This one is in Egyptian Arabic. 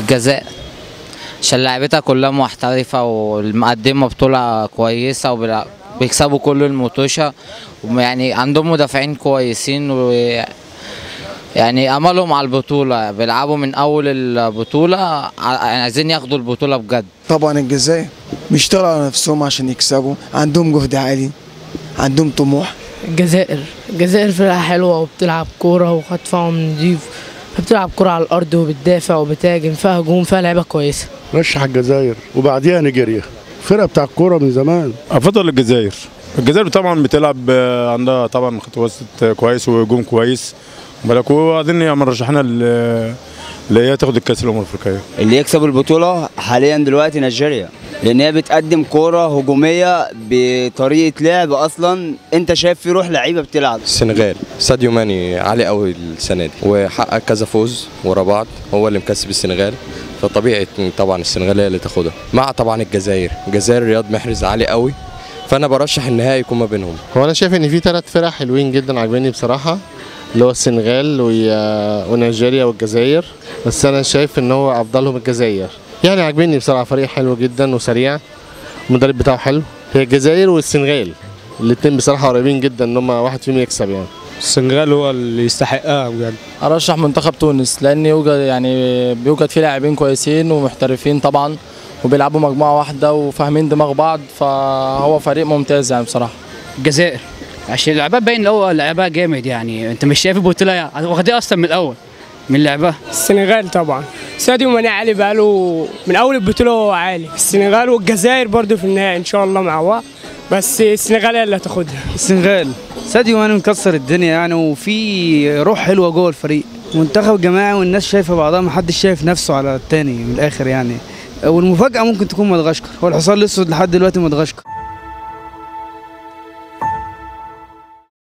الجزائر عشان لعيبتها كلها محترفة ومقدمة بطولة كويسة وبيكسبوا كل المطوشة ويعني عندهم مدافعين كويسين و يعني املهم على البطولة بيلعبوا من اول البطولة ع- يعني عايزين ياخدوا البطولة بجد طبعا الجزائر بيشتغلوا على نفسهم عشان يكسبوا عندهم جهد عالي عندهم طموح الجزائر الجزائر فرقة حلوة وبتلعب كورة وخطفهم نضيف بتلعب كورة على الأرض وبتدافع وبتهاجم فيها هجوم فيها لعيبة كويسة رشح الجزائر وبعديها نيجيريا فرقه بتاع الكوره من زمان افضل الجزائر الجزائر طبعا بتلعب آه، عندها طبعا خط وسط كويس وهجوم كويس بالك وبعدين يعني مرشحنا ل- اللي هي تاخد الكاس الامم الافريقيه اللي يكسب البطولة حاليا دلوقتي نيجيريا لأن هي بتقدم كورة هجومية بطريقة لعب أصلا أنت شايف في روح لعيبة بتلعب السنغال ساديو ماني عالي قوي السنه دي وحقق كذا فوز ورا بعض هو اللي مكسب السنغال فطبيعي إن طبعا السنغال هي اللي تاخدها مع طبعا الجزائر الجزائر رياض محرز عالي قوي فانا برشح النهائي يكون ما بينهم هو انا شايف ان في ثلاث فرق حلوين جدا عاجبيني بصراحه اللي هو السنغال وي- ونيجيريا والجزائر بس انا شايف ان هو افضلهم الجزائر يعني عاجبني بصراحه فريق حلو جدا وسريع المدرب بتاعه حلو هي الجزائر والسنغال الاثنين بصراحه قريبين جدا ان هم واحد فيهم يكسب يعني السنغال هو اللي يستحقها بجد ارشح منتخب تونس لان يوجد يعني بيوجد فيه لاعبين كويسين ومحترفين طبعا وبيلعبوا مجموعه واحده وفاهمين دماغ بعض فهو فريق ممتاز يعني بصراحه الجزائر عشان لعبها باين اللي هو لعبها جامد يعني انت مش شايف البطوله يعني واخدها اصلا من الاول من لعبها السنغال طبعا ساديو ماني عالي بقاله من أول البطولة هو عالي السنغال والجزائر برضو في النهائي إن شاء الله مع بعض بس السنغال هي اللي هتاخدها السنغال ساديو ماني مكسر الدنيا يعني وفي روح حلوه جوه الفريق منتخب جماعي والناس شايفه بعضها محدش شايف نفسه على التاني من الاخر يعني والمفاجاه ممكن تكون مدغشقر هو الحصان الاسود لحد دلوقتي مدغشقر